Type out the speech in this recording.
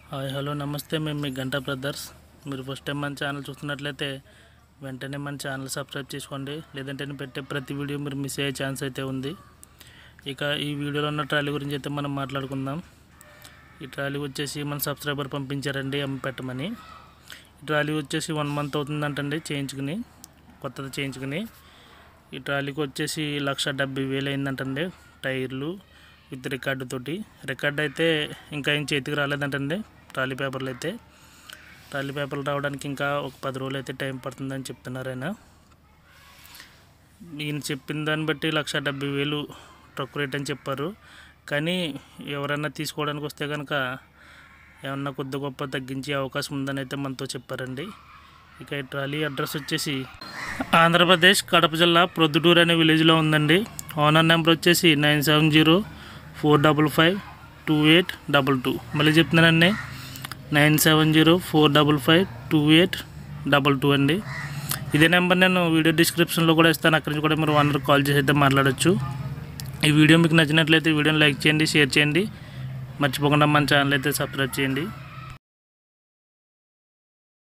hi hello నమస్తే మేము మీ గంటా బ్రదర్స్ మీరు ఫస్ట్ టైం మన ఛానల్ చూస్తున్నట్లయితే వెంటనే మన ఛానల్ సబ్స్క్రైబ్ చేసుకోండి లేదంటే నేను పెట్టే ప్రతి వీడియో మీరు మిస్ అయ్యే ఛాన్స్ అయితే ఉంది ఇక ఈ వీడియోలో ఉన్న ట్రాలీ గురించి అయితే మనం మాట్లాడుకుందాం ఈ ట్రాలీ వచ్చేసి మన సబ్స్క్రైబర్ పంపించారండి అమ్మి పెట్టమని ఈ ట్రాలీ వచ్చేసి వన్ మంత్ అవుతుందంటండి చేయించుకుని కొత్తది చేయించుకుని ఈ ట్రాలీకి వచ్చేసి లక్ష డెబ్బై వేలు అయిందంటండి టైర్లు విత్ రికార్డు తోటి రికార్డ్ అయితే ఇంకా ఏం చేతికి రాలేదంటండి ట్రాలీ పేపర్లు అయితే ట్రాలీ పేపర్లు రావడానికి ఇంకా ఒక పది రోజులు అయితే టైం పడుతుందని చెప్తున్నారు ఆయన ఈయన చెప్పిన దాన్ని బట్టి లక్ష డెబ్బై వేలు ట్రక్ రేట్ అని చెప్పారు కానీ ఎవరైనా తీసుకోవడానికి వస్తే కనుక ఏమన్నా కొద్ది గొప్ప తగ్గించే అవకాశం ఉందని అయితే మనతో చెప్పారండి ఇక ఈ ట్రాలీ అడ్రస్ వచ్చేసి ఆంధ్రప్రదేశ్ కడప జిల్లా ప్రొద్దుటూరు అనే విలేజ్లో ఉందండి ఓనర్ నెంబర్ వచ్చేసి nine seven zero four double five two eight double two మళ్ళీ చెప్తున్నానండి nine seven zero four double five two eight double two అండి ఇదే నెంబర్ నేను వీడియో డిస్క్రిప్షన్లో కూడా ఇస్తాను అక్కడి నుంచి కూడా మీరు ఓనర్ కాల్ చేసి అయితే మాట్లాడచ్చు ఈ వీడియో మీకు నచ్చినట్లయితే వీడియోని లైక్ చేయండి షేర్ చేయండి మర్చిపోకుండా మన ఛానల్ అయితే సబ్స్క్రైబ్ చేయండి